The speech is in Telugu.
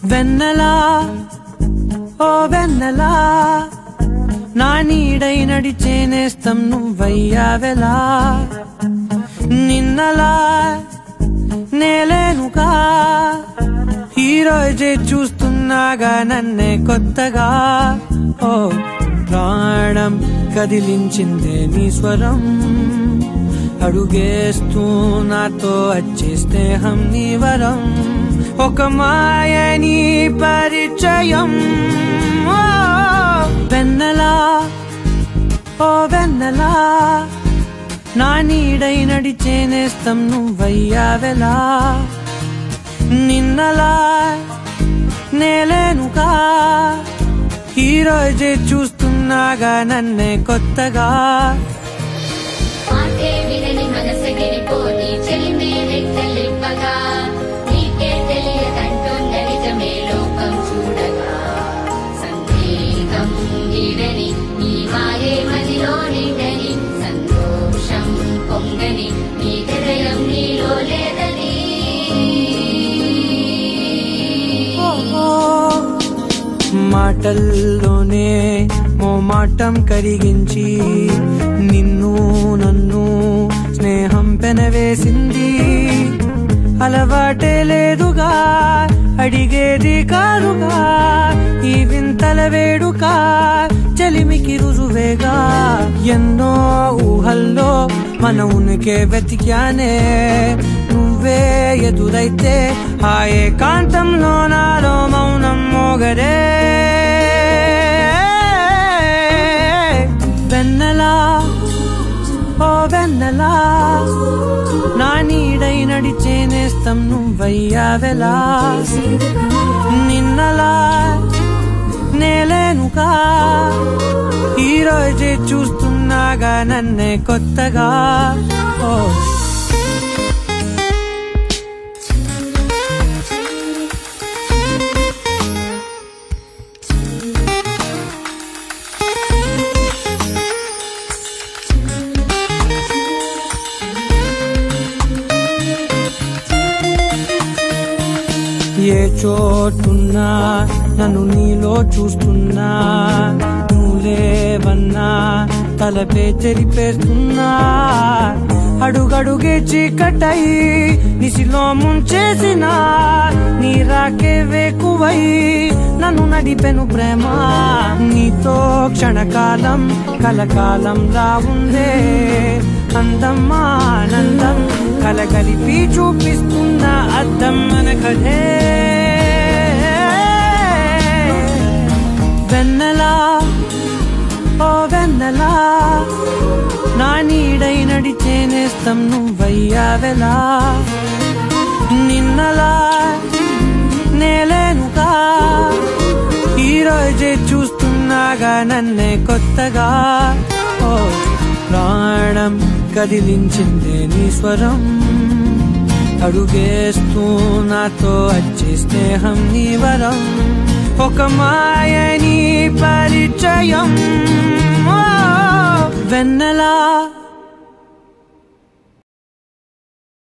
వెన్నెలా ఓ వెన్నెలా నా నీడై నడిచే నేస్తం నువ్వయ్యావెలా నిన్నలా నేలేనుగా ఈ రోజే చూస్తున్నాగా నన్నే కొత్తగా ఓ ప్రాణం కదిలించిందే నీ స్వరం అడుగేస్తూ నాతో వచ్చే స్నేహం నీ వరం ఒక మాయని పరిచయం ఓ వెన్నెలా ఓ వెన్నెలా నా నీడై నడిచే నేస్తం నువ్వయ్యావెలా నిన్నలా నేలేనుగా ఈ రోజే చూస్తున్నాగా నన్నే కొత్తగా మాటే వినని మనసగిరిపోని చెలిమే రెక్కలిప్పగా నీకే తెలియదంటున్న నిజమే లోకం చూడగా సందేహం వీడని నీ మాయే మదిలో నిండని సంతోషం పొంగని నీ హృదయం నీలో లేదని మాటల్లోనే ఓ మాటం కరిగించి నిన్ను నన్ను స్నేహం పెనవేసింది అలవాటే లేదుగా అడిగేది కాదుగా ఈ వింతల వేడుక చలిమికి రుజువేగా ఎన్నో ఊహల్లో మన ఉనికే వెతికానే నువ్వే ఎదురైతే ఆ ఏకాంతంలో నాలో మౌనం మోగరే వెన్నెలా ఓ వెన్నెలా నా నీడై నడిచే నేస్తం నువ్వయ్యావెలా నిన్నలా నేలేనుగా ఈ రోజే చూస్తున్నాగా నన్నే కొత్తగా ఓ ఏ చోటున్నా నన్ను నీలో చూస్తున్నా నువ్వులేవన్నా తలపే చెరిపేస్తున్నా అడుగడుగే చీకటై నిసిలో ముంచేసిన నీ రాకే వేకువై నన్ను నడిపెను ప్రేమ నీతో క్షణకాలం కలకాలం రా ఉందే అందం ఆనందం కలగలిపి చూపిస్తున్న అద్దం మన కథే వెన్నెలా ఓ వెన్నెలా నా నీడై నడిచే నేస్తం నువ్వయ్యావెలా నిన్నలా నేలేనుగా ఈ రోజే చూస్తున్నాగా నన్నే కొత్తగా ఓ ప్రాణం కదిలించిందే నీ స్వరం అడుగేస్తూ నాతో వచ్చే స్నేహం నీ వరం ఒక మాయని పరిచయం ఓ వెన్నెలా